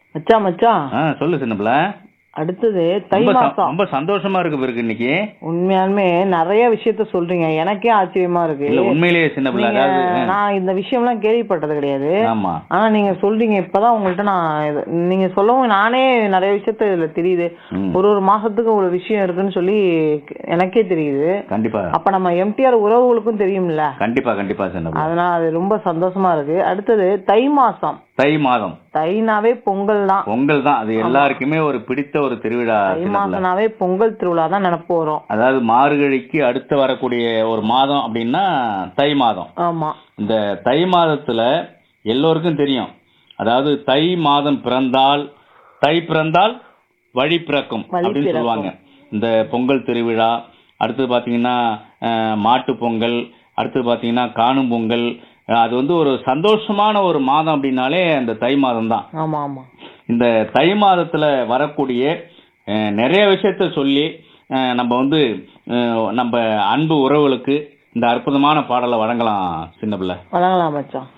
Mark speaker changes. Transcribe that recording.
Speaker 1: மச்சான் மச்சான்
Speaker 2: ஆ சொல்லு சின்ன பிள்ளை
Speaker 1: அடுத்தது தை
Speaker 2: ரொம்ப ச-
Speaker 1: மாசம்
Speaker 2: ரொம்ப சந்தோஷமா இருக்கு பிறகு இன்னைக்கு
Speaker 1: உண்மையாலுமே நிறைய விஷயத்த சொல்றீங்க எனக்கே ஆச்சரியமா இருக்கு
Speaker 2: இல்ல உண்மையிலேயே சின்ன பிள்ளை
Speaker 1: நீங்க-
Speaker 2: அதாவது
Speaker 1: நான் இந்த விஷயம்லாம் கேள்விப்பட்டது கிடையாது
Speaker 2: ஆமா
Speaker 1: ஆனா நீங்க சொல்றீங்க இப்பதான் உங்கள்ட்ட நான் இது- நீங்க சொல்லவும் நானே நிறைய விஷயத்த இதுல தெரியுது
Speaker 2: ம்.
Speaker 1: ஒரு ஒரு மாசத்துக்கு ஒரு விஷயம் இருக்குன்னு சொல்லி எனக்கே தெரியுது
Speaker 2: கண்டிப்பா
Speaker 1: அப்ப நம்ம எம்டிஆர் உறவுகளுக்கும் தெரியும்ல
Speaker 2: கண்டிப்பா கண்டிப்பா சின்ன பிள்ளை
Speaker 1: அதனால அது ரொம்ப சந்தோஷமா இருக்கு அடுத்தது தை மாசம்
Speaker 2: தை மாதம்
Speaker 1: தைனாவே பொங்கல் தான்
Speaker 2: பொங்கல் தான் அது எல்லாருக்குமே ஒரு பிடித்த ஒரு திருவிழா
Speaker 1: தை
Speaker 2: சின்ன பிள்ளை
Speaker 1: மாசம்னாவே பொங்கல் திருவிழா தான் நினைப்பு வரும்
Speaker 2: அதாவது மார்கழிக்கு அடுத்து வரக்கூடிய ஒரு மாதம் அப்படின்னா தை மாதம்
Speaker 1: ஆமா
Speaker 2: இந்த தை மாதத்துல எல்லோருக்கும் தெரியும் அதாவது தை மாதம் பிறந்தால் தை பிறந்தால் வழி பிறக்கும்
Speaker 1: வழி
Speaker 2: அப்படின்னு
Speaker 1: பிறக்கும்.
Speaker 2: சொல்லுவாங்க இந்த பொங்கல் திருவிழா அடுத்து பாத்தீங்கன்னா மாட்டு பொங்கல் அடுத்து பாத்தீங்கன்னா காணும் பொங்கல் அஹ், அது வந்து ஒரு சந்தோஷமான ஒரு மாதம் அப்படின்னாலே அந்த தை மாதம் தான்
Speaker 1: ஆமா ஆமா
Speaker 2: இந்த தை மாதத்துல வரக்கூடிய அஹ், நிறைய விஷயத்த சொல்லி அஹ், நம்ம வந்து அஹ், நம்ம அன்பு உறவுகளுக்கு இந்த அற்புதமான பாடலை வழங்கலாம் சின்ன பிள்ளை
Speaker 1: வணங்கலாம் மச்சான்